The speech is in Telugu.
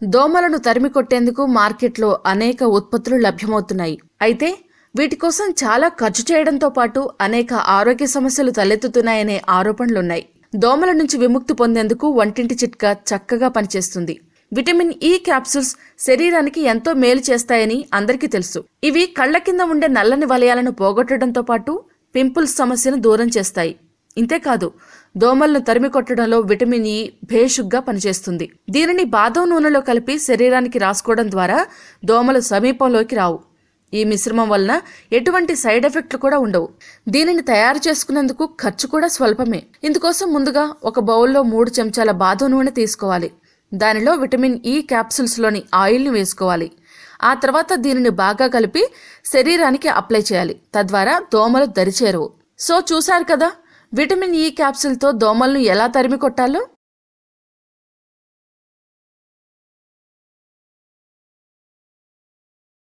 దోమలను తరిమి కొట్టేందుకు మార్కెట్లో అనేక ఉత్పత్తులు లభ్యమవుతున్నాయి అయితే వీటి కోసం చాలా ఖర్చు చేయడంతో పాటు అనేక ఆరోగ్య సమస్యలు తలెత్తుతున్నాయనే ఆరోపణలున్నాయి దోమల నుంచి విముక్తి పొందేందుకు వంటింటి చిట్కా చక్కగా పనిచేస్తుంది విటమిన్ ఈ క్యాప్సూల్స్ శరీరానికి ఎంతో మేలు చేస్తాయని అందరికీ తెలుసు ఇవి కళ్ల కింద ఉండే నల్లని వలయాలను పోగొట్టడంతో పాటు పింపుల్స్ సమస్యను దూరం చేస్తాయి ఇంతేకాదు దోమలను తరిమి కొట్టడంలో విటమిన్ ఈ భేషుగ్గా పనిచేస్తుంది దీనిని బాదం నూనెలో కలిపి శరీరానికి రాసుకోవడం ద్వారా దోమలు సమీపంలోకి రావు ఈ మిశ్రమం వలన ఎటువంటి సైడ్ ఎఫెక్ట్లు కూడా ఉండవు దీనిని తయారు చేసుకునేందుకు ఖర్చు కూడా స్వల్పమే ఇందుకోసం ముందుగా ఒక బౌల్లో మూడు చెంచాల బాదం నూనె తీసుకోవాలి దానిలో విటమిన్ ఈ క్యాప్సూల్స్లోని ఆయిల్ని వేసుకోవాలి ఆ తర్వాత దీనిని బాగా కలిపి శరీరానికి అప్లై చేయాలి తద్వారా దోమలు దరిచేరవు సో చూశారు కదా విటమిన్ ఈ క్యాప్సూల్తో దోమలను ఎలా తరిమి కొట్టాలో